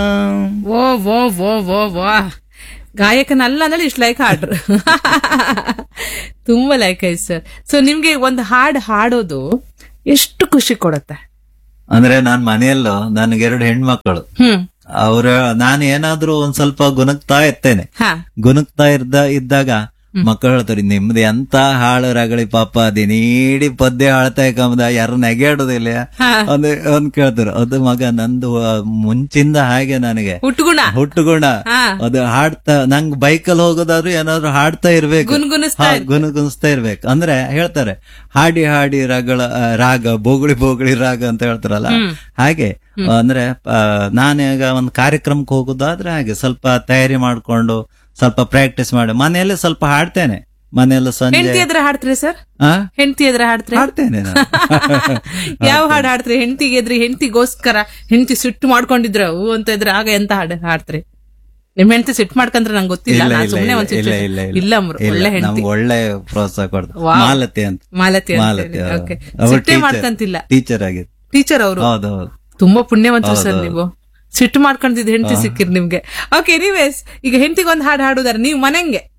ಓ ಓ ಓ ಓ ವಾ ಗಾಯಕನಲ್ಲ ಅಂದ್ರೆ ಇಷ್ಟು ಲೈಕ್ ಹಾಡ್ರು ತುಂಬಾ ಲೈಕ್ ಆಯ್ತು ಸರ್ ಸೊ ನಿಮ್ಗೆ ಒಂದು ಹಾಡು ಹಾಡೋದು ಎಷ್ಟು ಖುಷಿ ಕೊಡುತ್ತೆ ಅಂದ್ರೆ ನಾನ್ ಮನೆಯಲ್ಲೂ ನನಗೆ ಎರಡು ಹೆಣ್ಮಕ್ಳು ಹ್ಮ್ ಅವ್ರ ನಾನು ಏನಾದ್ರೂ ಒಂದ್ ಸ್ವಲ್ಪ ಗುಣಗ್ತಾ ಇರ್ತೇನೆ ಹಾ ಗುಣಗ್ತಾ ಇದ್ದ ಇದ್ದಾಗ ಮಕ್ಕಳು ಹೇಳ್ತಾರೆ ನಿಮ್ದು ಎಂತ ಹಾಳು ರಗಳಿ ಪಾಪ ದಿನೀಡಿ ಪದ್ಯ ಹಾಳ್ತಾ ಕಮ್ದ ಯಾರು ನೆಗೆಡುದಿಲ್ಲ ಹಾ. ಒಂದ್ ಒಂದ್ ಕೇಳ್ತಾರೆ ಅದು ಮಗ ನಂದು ಆ, ಮುಂಚಿಂದ ಹಾಗೆ ನನಗೆ ಹುಟ್ಟುಗುಣ ಹುಟ್ಟುಗುಣ ಹಾ. ಅದು ಹಾಡ್ತಾ ನಂಗ್ ಬೈಕಲ್ಲಿ ಹೋಗೋದಾದ್ರೂ ಏನಾದ್ರು ಹಾಡ್ತಾ ಇರ್ಬೇಕು ಗುನ್ಗುನಿಸ್ತಾ ಹಾ, ಗುನುಗುನಿಸ್ತಾ ಇರ್ಬೇಕು ಅಂದ್ರೆ ಹೇಳ್ತಾರೆ ಹಾಡಿ ಹಾಡಿ ರಾಗಳ ಆ, ರಾಗ ಬೋಗುಳಿ ಬೋಗುಳಿ ರಾಗ ಅಂತ ಹೇಳ್ತಾರಲ್ಲ ಹಾಗೆ ಅಂದ್ರೆ ಆ, ನಾನೀಗ ಒಂದು ಕಾರ್ಯಕ್ರಮಕ್ಕೆ ಹೋಗೋದಾದ್ರೆ ಹಾಗೆ ಸ್ವಲ್ಪ ತಯಾರಿ ಮಾಡ್ಕೊಂಡು ಸ್ವಲ್ಪ ಪ್ರಾಕ್ಟೀಸ್ ಮಾಡಿ ಮನೆಯಲ್ಲೇ ಸ್ವಲ್ಪ ಹಾಡ್ತೇನೆ ಮನೆಯಲ್ಲ ಸಂಜೆ ಹೆಂಡತಿ ಎದ್ರ ಹಾಡ್ತೀರಿ ಸರ್ ಆ? ಹೆಂಡತಿ ಎದ್ರ ಹಾಡ್ತೀರಿ ಹಾಡ್ತೇನೆ ನಾನು. ಯಾವ ಹಾಡು ಹಾಡ್ತೀರಿ ಹೆಂಡತಿಗೆ ಎದ್ರಿ ಹೆಂಡತಿಗೋಸ್ಕರ ಹೆಂಡತಿ ಸಿಟ್ಟು ಮಾಡ್ಕೊಂಡಿದ್ರ ಹೂ ಅಂತ ಇದ್ರೆ ಆಗ ಎಂತ ಹಾಡು ಹಾಡ್ತೀರಿ ನಿಮ್ ಹೆಂಡತಿ ಸಿಟ್ಟು ಮಾಡ್ಕಂದ್ರೆ ನಂಗೆ ಗೊತ್ತಿಲ್ಲ ಇಲ್ಲ ನಾನ್ ಇಲ್ಲ ಸುಮ್ನೆ ಇಲ್ಲ ಒಂದ್ ಇಲ್ಲ situation- ಇಲ್ಲ ಇಲ್ಲ ಅಮ್ರು, ಇಲ್ಲ, ಒಳ್ಳೆ ಹೆಂಡತಿ ನಮ್ಗೆ ಒಳ್ಳೆ ಪ್ರೋತ್ಸಾಹ ಕೊಡ್ತಾರೆ ವಾವ್. ಮಾಲತಿ ಅಂತ ಮಾಲತಿ ಮಾಲತಿ ಓಕೆ ಸಿಟ್ಟೇ ಮಾಡ್ಕಂತಿಲ್ಲ ಟೀಚರ್ ಆಗಿತ್ತು ಟೀಚರ್ ಅವರು ಹೌದೌದು ತುಂಬಾ ಪುಣ್ಯವಂತರು ಸರ್ ನೀವು ಸಿಟ್ಟು ಮಾಡ್ಕೊಂಡಿದ್ದು ಹೆಂಡತಿ ಸಿಕ್ಕಿರ್ ನಿಮ್ಗೆ ಓಕೆ ಎನಿವೇಸ್ ಈಗ ಹೆಂಡತಿಗೆ ಒಂದು ಹಾಡು ಹಾಡುದಾರೆ ನೀವು ಮನೆಂಗೆ